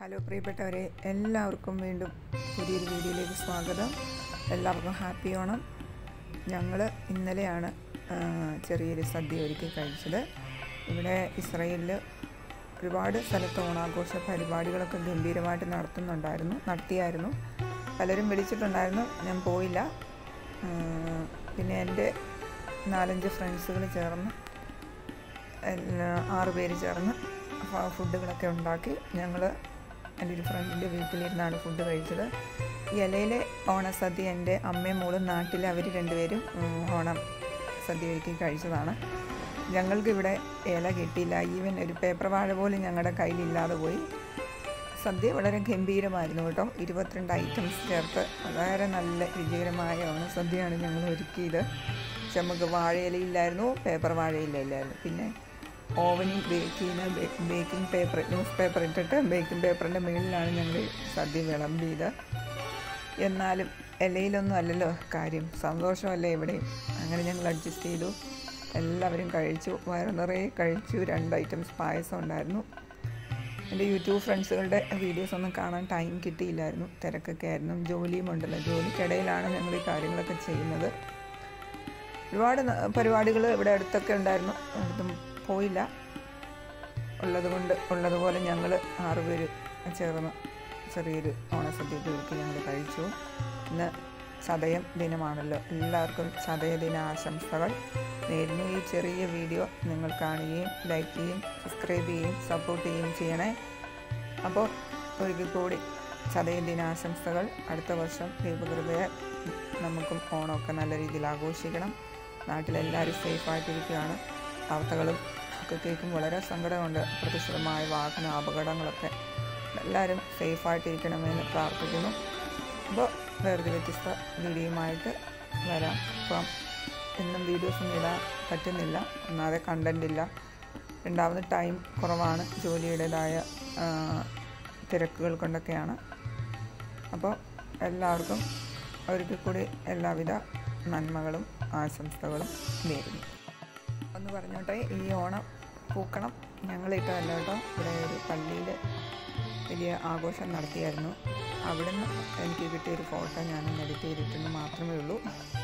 hello പ്രിയപ്പെട്ടവരെ എല്ലാവർക്കും വീണ്ടും പുതിയൊരു വീഡിയോയിലേക്ക് സ്വാഗതം എല്ലാവർക്കും ഹാപ്പി ഓണം ഞങ്ങൾ ഇന്നലെയാണ് ആ, ചെറിയൊരു സദ്യ ഒരുക്കി കഴിച്ചത് ഇവിടെ ഇസ്രയേലിൽ ഒരുപാട് സ്ഥലത്ത് ഓണാഘോഷ പരിപാടികളൊക്കെ ഗംഭീരമായിട്ട് നടത്തുന്നുണ്ടായിരുന്നു നടത്തിയായിരുന്നു പലരും വിളിച്ചിട്ടുണ്ടായിരുന്നു ഞാൻ പോയില്ല ആ, പിന്നെ എൻ്റെ നാലഞ്ച് ഫ്രണ്ട്സുകൾ ചേർന്ന് എല്ലാ ആറ് പേര് ചേർന്ന് ഫ- ഫുഡുകളൊക്കെ ഉണ്ടാക്കി ഞങ്ങൾ എൻ്റെ ഒരു ഫ്രണ്ടിൻ്റെ വീട്ടിലിരുന്നാണ് ഫുഡ് കഴിച്ചത് ഈ ഇലയിലെ ഓണസദ്യ എൻ്റെ അമ്മയും മോളും നാട്ടിൽ അവർ രണ്ടുപേരും ഉം, ഓണം സദ്യ ഒരുക്കി കഴിച്ചതാണ് ഞങ്ങൾക്ക് ഇവിടെ ഇല കിട്ടിയില്ല ഈവൻ ഒരു പേപ്പർ വാഴ പോലും ഞങ്ങളുടെ കയ്യിലില്ലാതെ പോയി സദ്യ വളരെ ഗംഭീരമായിരുന്നു കേട്ടോ ഇരുപത്തിരണ്ട് ഐറ്റംസ് ചേർത്ത് വളരെ നല്ല രുചികരമായ ഓണസദ്യയാണ് ഞങ്ങൾ ഒരുക്കിയത് പക്ഷെ നമുക്ക് വാഴയിലയില്ലായിരുന്നു പേപ്പർ വാഴയിലയില്ലായിരുന്നു പിന്നെ ഓവനിൽ ബേക്ക് ചെയ്യുന്ന ബേക്കിംഗ് പേപ്പർ ന്യൂസ് പേപ്പർ ഇട്ടിട്ട് ബേക്കിംഗ് പേപ്പറിൻ്റെ മുകളിലാണ് ഞങ്ങൾ സദ്യ വിളമ്പിയത് എന്നാലും ഇലയിലൊന്നും അല്ലല്ലോ കാര്യം സന്തോഷമല്ലേ എവിടെയും അങ്ങനെ ഞങ്ങൾ അഡ്ജസ്റ്റ് ചെയ്തു എല്ലാവരും കഴിച്ചു വയറു നിറയെ കഴിച്ചു രണ്ട് ഐറ്റംസ് പായസം ഉണ്ടായിരുന്നു എൻ്റെ യൂട്യൂബ് ഫ്രണ്ട്സുകളുടെ വീഡിയോസ് ഒന്നും കാണാൻ ടൈം കിട്ടിയില്ലായിരുന്നു തിരക്കൊക്കെ ആയിരുന്നു ജോലിയും ഉണ്ടല്ലോ ജോലിക്കിടയിലാണ് ഞങ്ങൾ ഈ കാര്യങ്ങളൊക്കെ ചെയ്യുന്നത് ഒരുപാട് പരിപാടികൾ ഇവിടെ അടുത്തൊക്കെ ഉണ്ടായിരുന്നു അടുത്തും പോയില്ല ഉള്ളത് കൊണ്ട് ഉള്ളതുപോലെ ഞങ്ങൾ ആറുപേര് ചേർന്ന് ചെറിയൊരു ഓണസദ്യയൊക്കെ ഒരുക്കി ഞങ്ങൾ കഴിച്ചു ഇന്ന് ചതയം ദിനമാണല്ലോ എല്ലാവർക്കും ചതയ ദിന ആശംസകൾ നേരിടുന്നു ഈ ചെറിയ വീഡിയോ നിങ്ങൾ കാണുകയും ലൈക്ക് ചെയ്യുകയും സബ്സ്ക്രൈബ് ചെയ്യുകയും സപ്പോർട്ട് ചെയ്യുകയും ചെയ്യണേ അപ്പോൾ ഒരിക്കൽ കൂടി ചതയ ദിനാശംസകൾ അടുത്ത വർഷം ദൈവകൃപയെ നമുക്കും ഓണമൊക്കെ നല്ല രീതിയിൽ ആഘോഷിക്കണം നാട്ടിലെല്ലാവരും സേഫായിട്ടിരിക്കുകയാണ് വാർത്തകളും ഒക്കെ കേൾക്കുമ്പോൾ വളരെ സങ്കടമുണ്ട് അപ്രതീക്ഷിതമായ വാഹന അപകടങ്ങളൊക്കെ എല്ലാവരും സേഫായിട്ടിരിക്കണമെന്ന് പ്രാർത്ഥിക്കുന്നു അപ്പോൾ വേറൊരു വ്യത്യസ്ത വീഡിയോയുമായിട്ട് വരാം ഇപ്പം എന്നും വീഡിയോസൊന്നും ഇടാൻ പറ്റുന്നില്ല ഒന്നാതെ കണ്ടൻ്റ് ഇല്ല രണ്ടാമത് ടൈം കുറവാണ് ജോലിയുടേതായ ആ, തിരക്കുകൾ കൊണ്ടൊക്കെയാണ് അപ്പോൾ എല്ലാവർക്കും ഒരിക്കൽ കൂടി എല്ലാവിധ നന്മകളും ആശംസകളും നേരുന്നു ഒന്ന് പറഞ്ഞോട്ടെ ഈ ഓണം പൂക്കണം ഞങ്ങളിട്ടതല്ല കേട്ടോ ഇവിടെ ഒരു പള്ളിയിൽ വലിയ ആഘോഷം നടത്തിയായിരുന്നു അവിടുന്ന് എനിക്ക് കിട്ടിയൊരു ഫോട്ടോ ഞാൻ എഡിറ്റ് ചെയ്തിട്ടെന്ന് മാത്രമേ ഉള്ളൂ